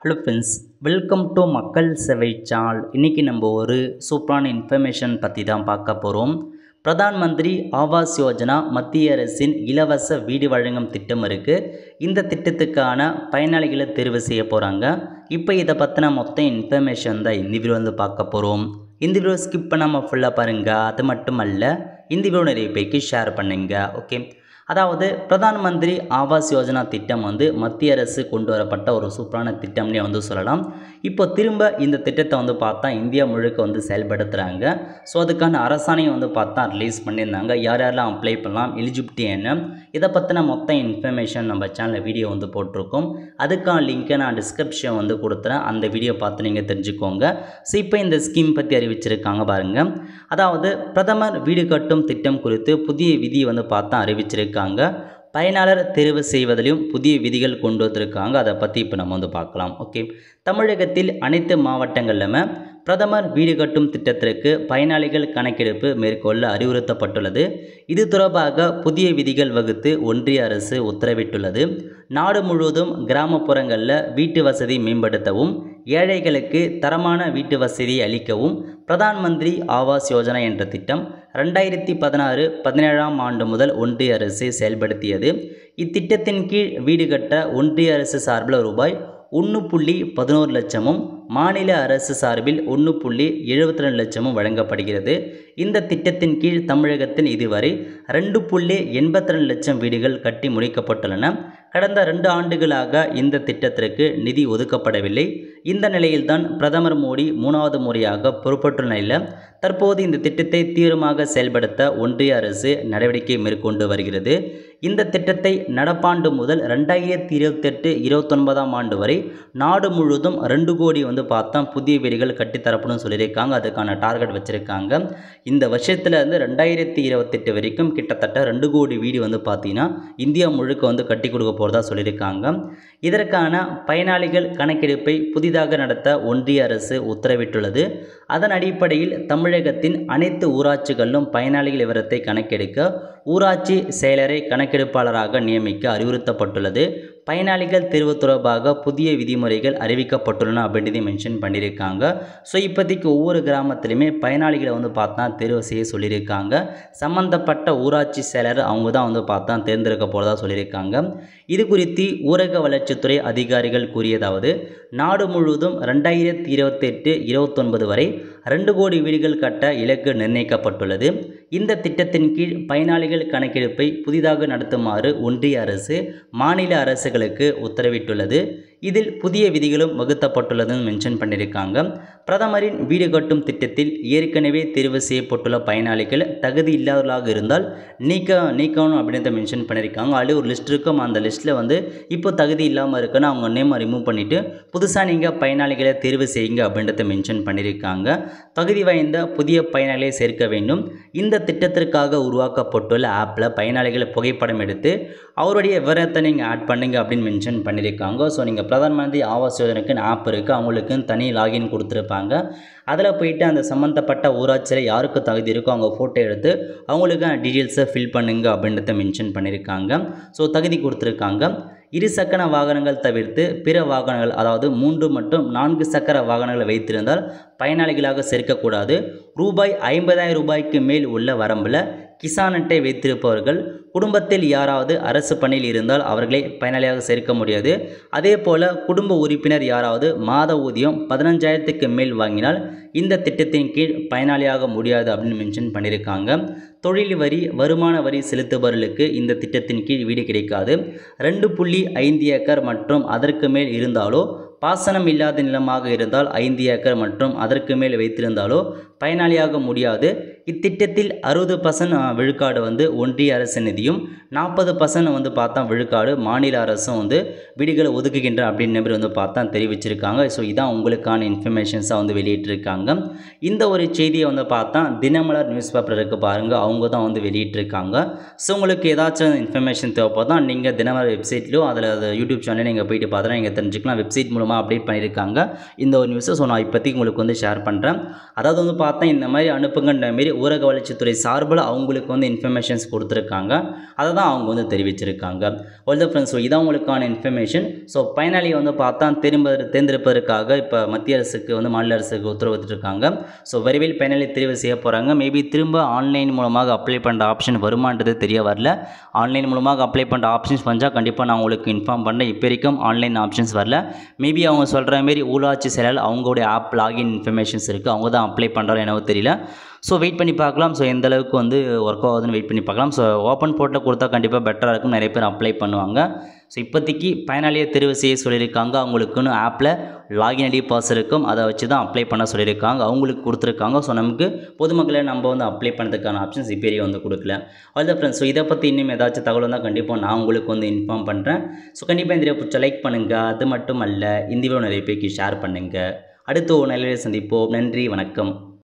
hello friends welcome to மக்கள் சேவை சால் இன்றைக்கி நம்ம ஒரு சூப்பரான இன்ஃபர்மேஷன் பற்றி தான் பார்க்க போகிறோம் பிரதான் மந்திரி ஆவாஸ் யோஜனா மத்திய அரசின் இலவச வீடு வழங்கும் திட்டம் இருக்குது இந்த திட்டத்துக்கான பயனாளிகளை தேர்வு செய்ய போகிறாங்க இப்போ இதை பற்றின மொத்த இன்ஃபர்மேஷன் தான் இந்த வீடியோ வந்து பார்க்க போகிறோம் இந்த வீடியோ ஸ்கிப் பண்ணாமல் ஃபுல்லாக பாருங்கள் அது மட்டும் அல்ல இந்த வீடியோ நிறைய பேருக்கு ஷேர் பண்ணுங்க ஓகே அதாவது பிரதான் மந்திரி ஆவாஸ் யோஜனா திட்டம் வந்து மத்திய அரசு கொண்டு வரப்பட்ட ஒரு சூப்பரான திட்டம்னே வந்து சொல்லலாம் இப்போ திரும்ப இந்த திட்டத்தை வந்து பார்த்தா இந்தியா முழுக்க வந்து செயல்படுத்துகிறாங்க ஸோ அதுக்கான அரசாணையை வந்து பார்த்தா ரிலீஸ் பண்ணியிருந்தாங்க யார் யாரெல்லாம் அப்ளை பண்ணலாம் எலிஜிபிலிட்டி என்ன இதை பற்றின மொத்த இன்ஃபர்மேஷன் நம்ம சேனலில் வீடியோ வந்து போட்டிருக்கோம் அதுக்கான லிங்க்கை நான் டிஸ்கிரிப்ஷன் வந்து கொடுத்துறேன் அந்த வீடியோ பார்த்து நீங்கள் தெரிஞ்சுக்கோங்க ஸோ இப்போ இந்த ஸ்கீம் பற்றி அறிவிச்சிருக்காங்க பாருங்கள் அதாவது பிரதமர் வீடு கட்டும் திட்டம் குறித்து புதிய விதி வந்து பார்த்தா அறிவிச்சிருக்காங்க பயனாளர் தேர்வு செய்வதிலும் புதிய விதிகள் கொண்டு வந்திருக்காங்க அதை பற்றி இப்போ நம்ம வந்து பார்க்கலாம் ஓகே தமிழகத்தில் அனைத்து மாவட்டங்களிலுமே பிரதமர் வீடு கட்டும் திட்டத்திற்கு பயனாளிகள் கணக்கெடுப்பு மேற்கொள்ள அறிவுறுத்தப்பட்டுள்ளது இது தொடர்பாக புதிய விதிகள் வகுத்து ஒன்றிய அரசு உத்தரவிட்டுள்ளது நாடு முழுவதும் கிராமப்புறங்களில் வீட்டு வசதி மேம்படுத்தவும் ஏழைகளுக்கு தரமான வீட்டு வசதி அளிக்கவும் பிரதான் மந்திரி ஆவாஸ் யோஜனா என்ற திட்டம் ரெண்டாயிரத்தி பதினாறு பதினேழாம் ஆண்டு முதல் ஒன்றிய அரசு செயல்படுத்தியது இத்திட்டத்தின் கீழ் வீடு கட்ட ஒன்றிய அரசு சார்பில் ரூபாய் ஒன்று புள்ளி பதினோரு லட்சமும் மாநில அரசு சார்பில் ஒன்று புள்ளி எழுபத்தி ரெண்டு லட்சமும் வழங்கப்படுகிறது இந்த திட்டத்தின் கீழ் தமிழகத்தில் இதுவரை ரெண்டு புள்ளி எண்பத்தி ரெண்டு லட்சம் வீடுகள் கட்டி முடிக்கப்பட்டுள்ளன கடந்த ரெண்டு ஆண்டுகளாக இந்த திட்டத்திற்கு நிதி ஒதுக்கப்படவில்லை இந்த நிலையில்தான் பிரதமர் மோடி மூணாவது முறையாக பொறுப்பேற்றுள்ள நிலையில் தற்போது இந்த திட்டத்தை தீவிரமாக செயல்படுத்த ஒன்றிய அரசு நடவடிக்கை மேற்கொண்டு வருகிறது இந்த திட்டத்தை நடப்பாண்டு முதல் ரெண்டாயிரத்தி இருபத்தெட்டு இருபத்தொன்பதாம் ஆண்டு வரை நாடு முழுவதும் ரெண்டு கோடி வந்து பார்த்தா புதிய வீடுகள் கட்டித்தரப்படும் சொல்லியிருக்காங்க அதுக்கான டார்கெட் வச்சுருக்காங்க இந்த வருஷத்தில் இருந்து ரெண்டாயிரத்தி இருபத்தெட்டு வரைக்கும் கிட்டத்தட்ட ரெண்டு கோடி வீடு வந்து பார்த்தீங்கன்னா இந்தியா முழுக்க வந்து கட்டி கொடுக்க போகிறதா சொல்லியிருக்காங்க இதற்கான பயனாளிகள் கணக்கெடுப்பை புதிதாக நடத்த ஒன்றிய அரசு உத்தரவிட்டுள்ளது அதன் அடிப்படையில் தமிழகத்தின் அனைத்து ஊராட்சிகளிலும் பயனாளிகள் விவரத்தை கணக்கெடுக்க ஊராட்சி செயலரை கணக்கெடுப்பாளராக நியமிக்க அறிவுறுத்தப்பட்டுள்ளது பயனாளிகள் தேர்வு தொடர்பாக புதிய விதிமுறைகள் அறிவிக்கப்பட்டுள்ளன அப்படின்றதையும் மென்ஷன் பண்ணியிருக்காங்க ஸோ இப்போதைக்கு ஒவ்வொரு கிராமத்துலையுமே பயனாளிகளை வந்து பார்த்தா தேர்வு செய்ய சொல்லியிருக்காங்க சம்மந்தப்பட்ட ஊராட்சி செயலர் அவங்க தான் வந்து பார்த்தா தேர்ந்தெடுக்க போகிறதா சொல்லியிருக்காங்க இது குறித்து ஊரக வளர்ச்சித்துறை அதிகாரிகள் கூறியதாவது நாடு முழுவதும் ரெண்டாயிரத்தி இருபத்தெட்டு இருபத்தொன்பது வரை ரெண்டு கோடி வீடுகள் கட்ட இலக்கு நிர்ணயிக்கப்பட்டுள்ளது இந்த திட்டத்தின் கீழ் பயனாளிகள் கணக்கெடுப்பை புதிதாக நடத்துமாறு ஒன்றிய அரசு மாநில அரசுகளுக்கு உத்தரவிட்டுள்ளது இதில் புதிய விதிகளும் வகுத்தப்பட்டுள்ளதுன்னு மென்ஷன் பண்ணியிருக்காங்க பிரதமரின் வீடு கட்டும் திட்டத்தில் ஏற்கனவே தேர்வு செய்யப்பட்டுள்ள பயனாளிகள் தகுதி இல்லாதவர்களாக இருந்தால் நீக்க நீக்கணும் அப்படின்றத மென்ஷன் பண்ணியிருக்காங்க அதில் ஒரு லிஸ்ட் இருக்கும் அந்த லிஸ்ட்டில் வந்து இப்போ தகுதி இல்லாமல் இருக்குன்னு அவங்க நேமை ரிமூவ் பண்ணிவிட்டு புதுசாக நீங்கள் பயனாளிகளை தேர்வு செய்யுங்க அப்படின்றத மென்ஷன் பண்ணியிருக்காங்க தகுதி வாய்ந்த புதிய பயனாளிகளை சேர்க்க வேண்டும் இந்த திட்டத்திற்காக உருவாக்கப்பட்டுள்ள ஆப்பில் பயனாளிகளை புகைப்படம் எடுத்து அவருடைய விவரத்தை நீங்கள் ஆட் பண்ணுங்க அப்படின்னு மென்ஷன் பண்ணியிருக்காங்க ஸோ நீங்கள் பிரதான் மந்திரி ஆவாஸ் யோஜனைக்குன்னு ஆப் இருக்குது அவங்களுக்குன்னு தனி லாகின் கொடுத்துருப்பாங்க அதில் போயிட்டு அந்த சம்மந்தப்பட்ட ஊராட்சியில் யாருக்கு தகுதி இருக்கோ அவங்க ஃபோட்டோ எடுத்து அவங்களுக்கான டீட்டெயில்ஸை ஃபில் பண்ணுங்க அப்படின்றத மென்ஷன் பண்ணியிருக்காங்க ஸோ தகுதி கொடுத்துருக்காங்க இரு சக்கர வாகனங்கள் தவிர்த்து பிற வாகனங்கள் அதாவது மூன்று மற்றும் நான்கு சக்கர வாகனங்களை வைத்திருந்தால் பயனாளிகளாக சேர்க்கக்கூடாது ரூபாய் ஐம்பதாயிரம் ரூபாய்க்கு மேல் உள்ள வரம்பில் கிசான் அட்டை வைத்திருப்பவர்கள் குடும்பத்தில் யாராவது அரசு பணியில் இருந்தால் அவர்களை பயனாளியாக சேர்க்க முடியாது அதே போல் குடும்ப உறுப்பினர் யாராவது மாத ஊதியம் பதினஞ்சாயிரத்துக்கு மேல் வாங்கினால் இந்த திட்டத்தின் கீழ் பயனாளியாக முடியாது அப்படின்னு மென்ஷன் பண்ணியிருக்காங்க தொழில் வரி வருமான வரி செலுத்துபவர்களுக்கு இந்த திட்டத்தின் கீழ் வீடு கிடைக்காது ரெண்டு புள்ளி ஐந்து ஏக்கர் மற்றும் அதற்கு மேல் இருந்தாலோ பாசனம் இல்லாத நிலமாக இருந்தால் ஐந்து ஏக்கர் மற்றும் அதற்கு மேல் வைத்திருந்தாலோ பயனாளியாக முடியாது இத்திட்டத்தில் அறுபது பர்சன்ட் விழுக்காடு வந்து ஒன்றிய அரசு நிதியும் நாற்பது பர்சன்ட் வந்து பார்த்தா விழுக்காடு மாநில அரசும் வந்து வீடுகளை ஒதுக்குகின்ற அப்படின்னு பேர் வந்து பார்த்தா தெரிவிச்சிருக்காங்க ஸோ இதான் உங்களுக்கான இன்ஃபர்மேஷன்ஸாக வந்து வெளியிட்டிருக்காங்க இந்த ஒரு செய்தியை வந்து பார்த்தா தினமலர் நியூஸ் பேப்பர் இருக்குது பாருங்கள் அவங்க தான் வந்து வெளியிட்டிருக்காங்க ஸோ உங்களுக்கு ஏதாச்சும் இன்ஃபர்மேஷன் தேவைப்பதான் நீங்கள் தினமலர் வெப்சைட்லையோ அதில் யூடியூப் சேனலில் நீங்கள் போயிட்டு பார்த்தா நீங்கள் தெரிஞ்சுக்கலாம் வெப்சைட் மூலமாக அப்டேட் பண்ணியிருக்காங்க இந்த ஒரு நியூஸை ஸோ நான் இப்போதைக்கு உங்களுக்கு வந்து ஷேர் பண்ணுறேன் அதாவது வந்து பார்த்தா இந்த மாதிரி அனுப்புங்கன்ற மாரி ஊரக வளர்ச்சித்துறை சார்பில் அவங்களுக்கு வந்து இன்ஃபர்மேஷன்ஸ் கொடுத்துருக்காங்க அதை தான் தான் அவங்க வந்து தெரிவிச்சிருக்காங்க ஒல்த ஃப்ரெண்ட்ஸ் ஸோ இதான் உங்களுக்கான இன்ஃபர்மேஷன் ஸோ பயனாளியை வந்து பார்த்தா திரும்ப தேர்ந்தெடுப்பதற்காக இப்போ மத்திய அரசுக்கு வந்து மாநில அரசுக்கு உத்தரவிட்டிருக்காங்க ஸோ விரைவில் பயனாளி தெரிவு செய்ய போகிறாங்க மேபி திரும்ப ஆன்லைன் மூலமாக அப்ளை பண்ணுற ஆப்ஷன் வருமானது தெரிய வரல ஆன்லைன் மூலமாக அப்ளை பண்ணுற ஆப்ஷன்ஸ் வந்தால் கண்டிப்பாக நான் உங்களுக்கு இன்ஃபார்ம் பண்ணேன் இப்போ வரைக்கும் ஆன்லைன் ஆப்ஷன்ஸ் வரல மேபி அவங்க சொல்கிற மாரி ஊராட்சி செயலால் அவங்களுடைய ஆப் லாகின் இன்ஃபர்மேஷன்ஸ் இருக்குது அவங்க தான் அப்ளை பண்ணுறாங்க என்னவோ தெரியல ஸோ வெயிட் பண்ணி பார்க்கலாம் ஸோ எந்த அளவுக்கு வந்து ஒர்க் ஆகுதுன்னு வெயிட் பண்ணி பார்க்கலாம் ஸோ ஓப்பன் போர்ட்டில் கொடுத்தா கண்டிப்பாக பெட்டராக இருக்கும் நிறைய பேர் அப்ளை பண்ணுவாங்க ஸோ இப்போதைக்கு பயனாளியை தெரிவு செய்ய சொல்லியிருக்காங்க அவங்களுக்குன்னு ஆப்பில் லாகின் ஐடி பாஸ் இருக்கும் அதை வச்சு தான் அப்ளை பண்ண சொல்லியிருக்காங்க அவங்களுக்கு கொடுத்துருக்காங்க ஸோ நமக்கு பொதுமக்களை நம்ம வந்து அப்ளை பண்ணுறதுக்கான ஆப்ஷன்ஸ் இப்போ வரையும் வந்து கொடுக்கல அவ்வளோ ஃப்ரெண்ட்ஸ் ஸோ இதை பற்றி இன்னும் ஏதாச்சும் தகவல் வந்தால் கண்டிப்பாக நான் உங்களுக்கு வந்து இன்ஃபார்ம் பண்ணுறேன் ஸோ கண்டிப்பாக இந்த பிடிச்ச லைக் பண்ணுங்கள் அது மட்டும் அல்ல இந்த வீடியோ நிறைய பேருக்கு ஷேர் பண்ணுங்கள் அடுத்த ஒரு நிலையில் சந்திப்போம் நன்றி வணக்கம்